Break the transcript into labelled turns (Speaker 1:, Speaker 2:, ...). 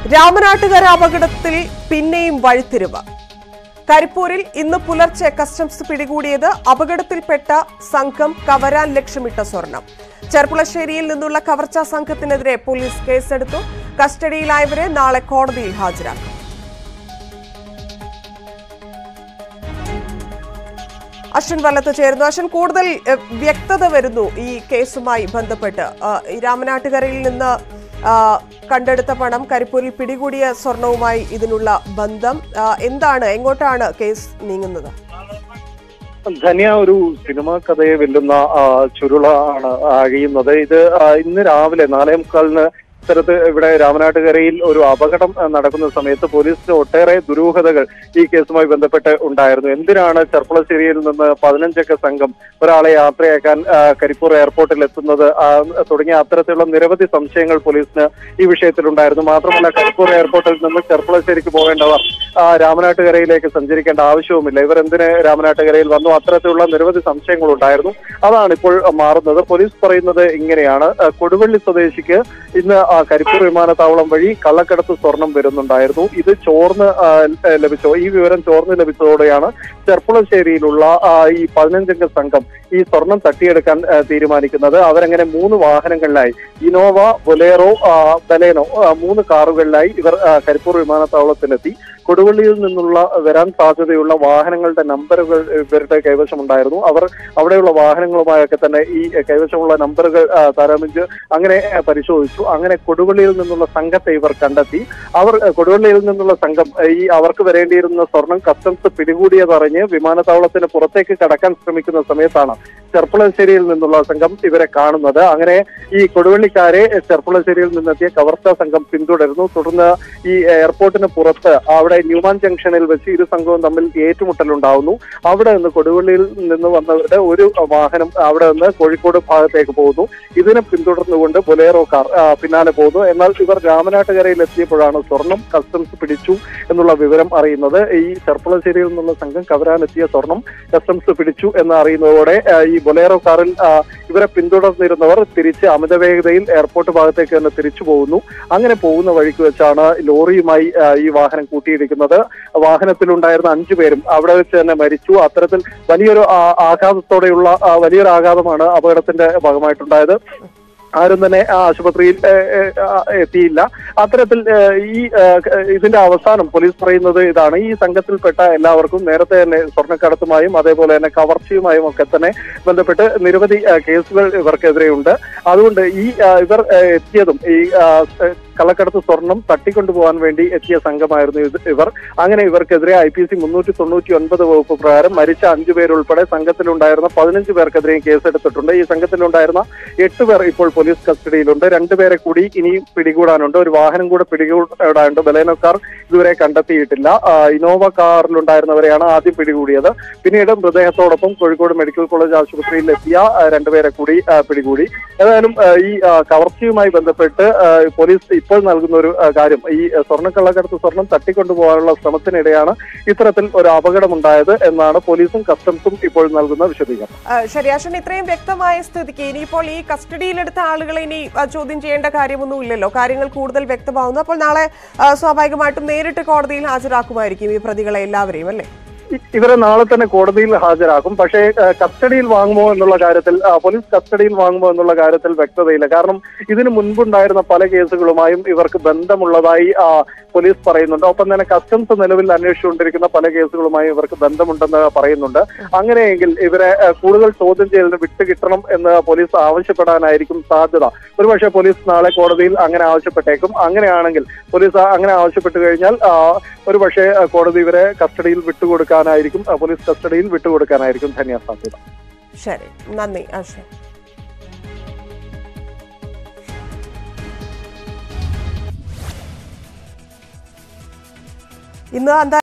Speaker 1: രാമനാട്ടുകര അപകടത്തിൽ പിന്നെയും വഴിത്തിരിവ് കരിപ്പൂരിൽ ഇന്ന് പുലർച്ചെ കസ്റ്റംസ് പിടികൂടിയത് അപകടത്തിൽപ്പെട്ട സംഘം കവരാൻ ലക്ഷ്യമിട്ട സ്വർണം ചെർപ്പുളശ്ശേരിയിൽ നിന്നുള്ള കവർച്ചാ സംഘത്തിനെതിരെ പോലീസ് കേസെടുത്തു കസ്റ്റഡിയിലായവരെ നാളെ കോടതിയിൽ ഹാജരാക്കും അശ്വിൻ വല്ലത്ത് ചേരുന്നു അശ്വിൻ കൂടുതൽ എഹ്, വ്യക്തത വരുന്നു ഈ കേസുമായി ബന്ധപ്പെട്ട് ആ, ഈ രാമനാട്ടുകരയിൽ നിന്ന് ആ, കണ്ടെടുത്ത പണം കരിപ്പൂരിൽ പിടികൂടിയ സ്വർണവുമായി ഇതിനുള്ള ബന്ധം ആ, എന്താണ് എങ്ങോട്ടാണ് കേസ് നീങ്ങുന്നത്
Speaker 2: ധന്യ ഒരു സിനിമാ കഥയെ വെല്ലുന്ന ആ, ചുരുള ആണ് അഴിയുന്നത് ഇത് ആ, ഇന്ന് രാവിലെ നാലേ മുക്കാലിന് ഇത്തരത്ത് ഇവിടെ രാമനാട്ടുകരയിൽ ഒരു അപകടം ആ, നടക്കുന്ന സമയത്ത് പോലീസിന് ഒട്ടേറെ ദുരൂഹതകൾ ഈ കേസുമായി ബന്ധപ്പെട്ട് ഉണ്ടായിരുന്നു എന്തിനാണ് ചെർപ്പളശ്ശേരിയിൽ നിന്ന് പതിനഞ്ചംഗ സംഘം ഒരാളെ യാത്രയാക്കാൻ ആ, കരിപ്പൂർ എയർപോർട്ടിൽ എത്തുന്നത് ആ, തുടങ്ങിയ അത്തരത്തിലുള്ള നിരവധി സംശയങ്ങൾ പോലീസിന് ഈ വിഷയത്തിലുണ്ടായിരുന്നു മാത്രമല്ല കരിപ്പൂർ എയർപോർട്ടിൽ നിന്ന് ചെർപ്പളശ്ശേരിക്ക് പോകേണ്ടവർ ആ, രാമനാട്ടുകരയിലേക്ക് സഞ്ചരിക്കേണ്ട ആവശ്യവുമില്ല ഇവർ എന്തിന് രാമനാട്ടുകരയിൽ വന്നു അത്തരത്തിലുള്ള നിരവധി സംശയങ്ങൾ ഉണ്ടായിരുന്നു അതാണ് ഇപ്പോൾ മാറുന്നത് പോലീസ് പറയുന്നത് ഇങ്ങനെയാണ് ആ, കൊടുവള്ളി സ്വദേശിക്ക് ഇന്ന് ആ, കരിപ്പൂർ വിമാനത്താവളം വഴി കള്ളക്കടത്ത് സ്വർണം വരുന്നുണ്ടായിരുന്നു ഇത് ചോർന്ന് ആ, ലഭിച്ചോ ഈ വിവരം ചോർന്ന് ലഭിച്ചതോടെയാണ് ചെർപ്പുളശ്ശേരിയിലുള്ള ആ, ഈ പതിനഞ്ചംഗ സംഘം ഈ സ്വർണം തട്ടിയെടുക്കാൻ ആ, തീരുമാനിക്കുന്നത് അവരങ്ങനെ മൂന്ന് വാഹനങ്ങളിലായി ഇനോവ ബൊലേറോ ആ, ബലേനോ ആ, മൂന്ന് കാറുകളിലായി ഇവർ ആ, കരിപ്പൂർ വിമാനത്താവളത്തിലെത്തി കൊടുവള്ളിയിൽ നിന്നുള്ള വരാൻ സാധ്യതയുള്ള വാഹനങ്ങളുടെ നമ്പറുകൾ ഇവരുടെ കൈവശമുണ്ടായിരുന്നു അവർ അവിടെയുള്ള വാഹനങ്ങളുമായൊക്കെ തന്നെ ഈ കൈവശമുള്ള നമ്പറുകൾ ആ, താരതമ്യം അങ്ങനെ ആ, പരിശോധിച്ചു അങ്ങനെ കൊടുവള്ളിയിൽ നിന്നുള്ള സംഘത്തെ ഇവർ കണ്ടെത്തി അവർ ആ, കൊടുവള്ളിയിൽ നിന്നുള്ള സംഘം ആ, ഈ അവർക്ക് വരേണ്ടിയിരുന്ന സ്വർണം കസ്റ്റംസ് പിടികൂടിയതറിഞ്ഞ് വിമാനത്താവളത്തിന് പുറത്തേക്ക് കടക്കാൻ ശ്രമിക്കുന്ന സമയത്താണ് ചെർപ്പുളശ്ശേരിയിൽ നിന്നുള്ള സംഘം ഇവരെ കാണുന്നത് അങ്ങനെ ഈ കൊടുവള്ളിക്കാരെ ചെർപ്പുളശ്ശേരിയിൽ നിന്നെത്തിയ കവർച്ചാ സംഘം പിന്തുടരുന്നു തുടർന്ന് ഈ എയർപോർട്ടിന് പുറത്ത് അവിടെ ന്യൂമാൻ ജംഗ്ഷനിൽ വെച്ച് ഇരു സംഘവും തമ്മിൽ ഏറ്റുമുട്ടലുണ്ടാവുന്നു അവിടെ നിന്ന് കൊടുവള്ളിയിൽ നിന്ന് വന്നവരുടെ ഒരു വാഹനം അവിടെ നിന്ന് കോഴിക്കോട് ഭാഗത്തേക്ക് പോകുന്നു ഇതിനെ പിന്തുടർന്നുകൊണ്ട് ബൊലേറോ കാർ ആ, പിന്നാലെ പോകുന്നു എന്നാൽ ഇവർ രാമനാട്ടുകരയിൽ എത്തിയപ്പോഴാണ് സ്വർണം കസ്റ്റംസ് പിടിച്ചു എന്നുള്ള വിവരം അറിയുന്നത് ഈ ചെർപ്പളശ്ശേരിയിൽ നിന്നുള്ള സംഘം കവരാനെത്തിയ സ്വർണം കസ്റ്റംസ് പിടിച്ചു എന്ന് അറിയുന്നതോടെ ആ, ഈ ബൊലേറോ കാറിൽ ആ, ഇവരെ പിന്തുടർന്നിരുന്നവർ തിരിച്ച് അമിത വേഗതയിൽ എയർപോർട്ട് ഭാഗത്തേക്ക് തന്നെ തിരിച്ചു പോകുന്നു അങ്ങനെ പോകുന്ന വഴിക്ക് വെച്ചാണ് ലോറിയുമായി ആ, ഈ വാഹനം കൂട്ടിയിടിക്കുന്നത് വാഹനത്തിലുണ്ടായിരുന്ന അഞ്ചു പേരും അവിടെ വെച്ച് തന്നെ മരിച്ചു അത്തരത്തിൽ വലിയൊരു ആ, ആഘാതത്തോടെയുള്ള ആ, വലിയൊരു ആഘാതമാണ് അപകടത്തിന്റെ ഭാഗമായിട്ടുണ്ടായത് ആരും തന്നെ ആ ആശുപത്രിയിൽ ഏ, ഏ, ആ, എത്തിയില്ല അത്തരത്തിൽ ഏ, ഈ ഏ, ക- ഇതിന്റെ അവസാനം പോലീസ് പറയുന്നത് ഇതാണ് ഈ സംഘത്തിൽപ്പെട്ട എല്ലാവർക്കും നേരത്തെ തന്നെ സ്വർണ്ണക്കടത്തുമായും അതേപോലെ തന്നെ കവർച്ചയുമായും ഒക്കെ തന്നെ ബന്ധപ്പെട്ട് നിരവധി ആ, കേസുകൾ ഇവർക്കെതിരെയുണ്ട് അതുകൊണ്ട് ഈ ആ, ഇവർ ഏ, എത്തിയതും ഈ ആ, ഏ, കള്ളക്കടത്ത് സ്വർണം തട്ടിക്കൊണ്ടുപോകാൻ വേണ്ടി എത്തിയ സംഘമായിരുന്നു ഇത് ഇവർ അങ്ങനെ ഇവർക്കെതിരെ ഐ പി സി മുന്നൂറ്റി തൊണ്ണൂറ്റി ഒൻപത് വകുപ്പ് പ്രകാരം മരിച്ച അഞ്ചു പേരുൾപ്പെടെ സംഘത്തിലുണ്ടായിരുന്ന പതിനഞ്ച് പേർക്കെതിരെയും കേസെടുത്തിട്ടുണ്ട് ഈ സംഘത്തിലുണ്ടായിരുന്ന എട്ട് പേർ ഇപ്പോൾ പോലീസ് കസ്റ്റഡിയിലുണ്ട് രണ്ടുപേരെ കൂടി ഇനി പിടികൂടാനുണ്ട് ഒരു വാഹനം കൂടെ പിടികൂടാനുണ്ട് ബലേനോ കാർ ഇതുവരെ കണ്ടെത്തിയിട്ടില്ല ആ, ഇനോവ കാറിലുണ്ടായിരുന്നവരെയാണ് ആദ്യം പിടികൂടിയത് പിന്നീട് മൃതദേഹത്തോടൊപ്പം കോഴിക്കോട് മെഡിക്കൽ കോളേജ് ആശുപത്രിയിൽ എത്തിയ ആ, രണ്ടുപേരെ കൂടി ആ, പിടികൂടി ഏതായാലും ആ, ഈ ആ, കവർച്ചയുമായി ബന്ധപ്പെട്ട് ആ, പോലീസ് ഇപ്പോൾ നൽകുന്ന ഒരു ആ, കാര്യം ഈ ആ, സ്വർണ്ണക്കള്ളക്കടത്ത് സ്വർണം തട്ടിക്കൊണ്ടുപോകാനുള്ള ശ്രമത്തിനിടെയാണ് ഇത്തരത്തിൽ ഒരു അപകടമുണ്ടായത് എന്നാണ് പോലീസും കസ്റ്റംസും ഇപ്പോൾ നൽകുന്ന വിശദീകരണം
Speaker 1: ആ, ശരി അശ്വിൻ ഇത്രയും വ്യക്തമായ സ്ഥിതിക്ക് ഇനിയിപ്പോൾ ഈ കസ്റ്റഡിയിലെടുത്ത ആളുകളെ ഇനി ആ, ചോദ്യം ചെയ്യേണ്ട കാര്യമൊന്നും ഇല്ലല്ലോ കാര്യങ്ങൾ കൂടുതൽ വ്യക്തമാവുന്നു അപ്പോൾ നാളെ ആ, സ്വാഭാവികമായിട്ടും നേരിട്ട് കോടതിയിൽ ഹാജരാക്കുമായിരിക്കും ഈ പ്രതികളെ എല്ലാവരെയും അല്ലേ
Speaker 2: ഇ- ഇവരെ നാളെ തന്നെ കോടതിയിൽ ഹാജരാക്കും പക്ഷേ ആ, കസ്റ്റഡിയിൽ വാങ്ങുമോ എന്നുള്ള കാര്യത്തിൽ ആ, പോലീസ് കസ്റ്റഡിയിൽ വാങ്ങുമോ എന്നുള്ള കാര്യത്തിൽ വ്യക്തതയില്ല കാരണം ഇതിനു മുൻപുണ്ടായിരുന്ന പല കേസുകളുമായും ഇവർക്ക് ബന്ധമുള്ളതായി ആ, പോലീസ് പറയുന്നുണ്ട് ഒപ്പം തന്നെ കസ്റ്റംസ് നിലവിൽ അന്വേഷിച്ചുകൊണ്ടിരിക്കുന്ന പല കേസുകളുമായി ഇവർക്ക് ബന്ധമുണ്ടെന്ന് പറയുന്നുണ്ട് അങ്ങനെയെങ്കിൽ ഇവരെ ആ, കൂടുതൽ ചോദ്യം ചെയ്യലിന് വിട്ടുകിട്ടണം എന്ന് പോലീസ് ആവശ്യപ്പെടാനായിരിക്കും സാധ്യത ഒരുപക്ഷെ പോലീസ് നാളെ കോടതിയിൽ അങ്ങനെ ആവശ്യപ്പെട്ടേക്കും അങ്ങനെയാണെങ്കിൽ പോലീസ് ആ- അങ്ങനെ ആവശ്യപ്പെട്ടു കഴിഞ്ഞാൽ ആ, ഒരുപക്ഷെ ആ, കോടതി ഇവരെ കസ്റ്റഡിയിൽ വിട്ടുകൊടുക്കാനായിരിക്കും ആ, പോലീസ് കസ്റ്റഡിയിൽ വിട്ടുകൊടുക്കാനായിരിക്കും ധന്യ സാധ്യത
Speaker 1: ശരി നന്ദി അശ്വിൻ ഇന്ന് അന്താ